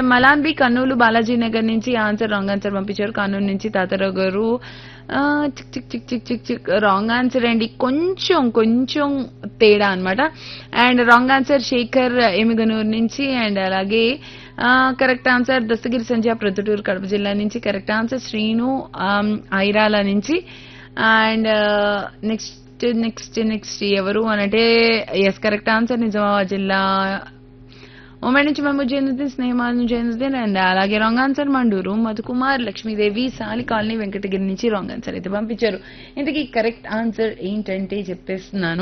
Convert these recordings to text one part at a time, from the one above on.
మలాన్బి కర్నూలు బాలాజీ నగర్ నుంచి answer wrong answer పంపించారు కర్నూలు నుంచి తాతారావు గారు ఆ, చిక్ చిక్ చిక్ చిక్ చిక్ చిక్ రాంగ్ ఆన్సర్ అండి కొంచెం కొంచెం తేడా అన్నమాట and wrong answer Shekhar Emmiganur నుంచి అండ్ అలాగే కరెక్ట్ ఆన్సర్ దస్తగిరి సంధ్య ప్రొద్దుటూరు కడప జిల్లా నుంచి correct answer Srinu um, Irala నుంచి అండ్ నెక్స్ట్ నెక్స్ట్ నెక్స్ట్ ఎవరు అనంటే ఎస్ కరెక్ట్ ఆన్సర్ నిజామాబాద్ జిల్లా ఉమెన్ నుంచి మేము జైనుద్దీన్ స్నేహమాల్ నుంచి జైనుద్దీన్ అండ్ అలాగే wrong answer Manduru Madhukumar Lakshmidevi Sali colony Venkatagiri నుంచి రాంగ్ ఆన్సర్ అయితే పంపించారు ఇంతకీ కరెక్ట్ ఆన్సర్ ఏంటంటే చెప్పేస్తున్నాను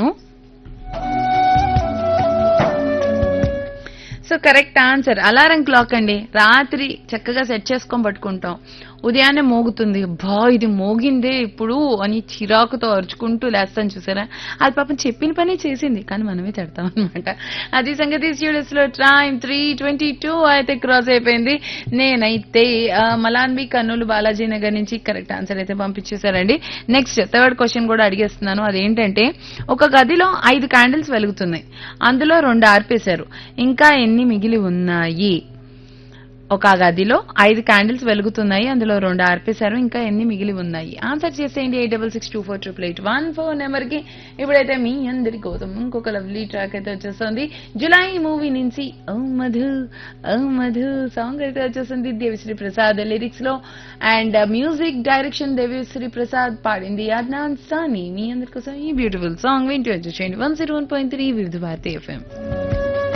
so correct answer alarm clock అండి రాత్రి చక్కగా సెట్ చేసుకొని పట్టుకుంటాం ఉదయాన్నే మోగుతుంది బా ఇది మోగిందే ఇప్పుడు అని చిరాకుతో అరుచుకుంటూ లేస్తాను చూసారా అది పాపం చెప్పిన పని చేసింది కానీ మనమే తిడతాం అనమాట అది సంగతి స్టూడియోస్ లో టైం త్రీ ట్వంటీ టూ అయితే క్రాస్ అయిపోయింది నేనైతే ఆ, మలాన్బి కర్నూలు బాలాజీ నగర్ నుంచి కరెక్ట్ ఆన్సర్ అయితే పంపించేశారండి నెక్స్ట్ థర్డ్ క్వశ్చన్ కూడా అడిగేస్తున్నాను అదేంటంటే ఒక గదిలో ఐదు క్యాండిల్స్ వెలుగుతున్నాయి అందులో రెండు ఆర్పేశారు ఇంకా ఎన్ని మిగిలి ఉన్నాయి ఒక గదిలో ఐదు క్యాండిల్స్ వెలుగుతున్నాయి అందులో రెండు ఆర్పేశారు ఇంకా ఎన్ని మిగిలి ఉన్నాయి ఆన్సర్ చేసేయండి eight double six two four triple eight one four number కి ఇప్పుడైతే మీ అందరి కోసం ఇంకొక లవ్లీ ట్రాక్ అయితే వచ్చేస్తుంది జులై మూవీ నుంచి O Madhu O Madhu song అయితే వచ్చేస్తుంది దేవిశ్రీ ప్రసాద్ లిరిక్స్ లో and music direction Devi Sri Prasad పాడింది అద్నాన్ సాని మీ అందరి కోసం ఈ బ్యూటిఫుల్ సాంగ్ వింటూ వచ్చేసేయండి one zero one point three Vividh Bharati FM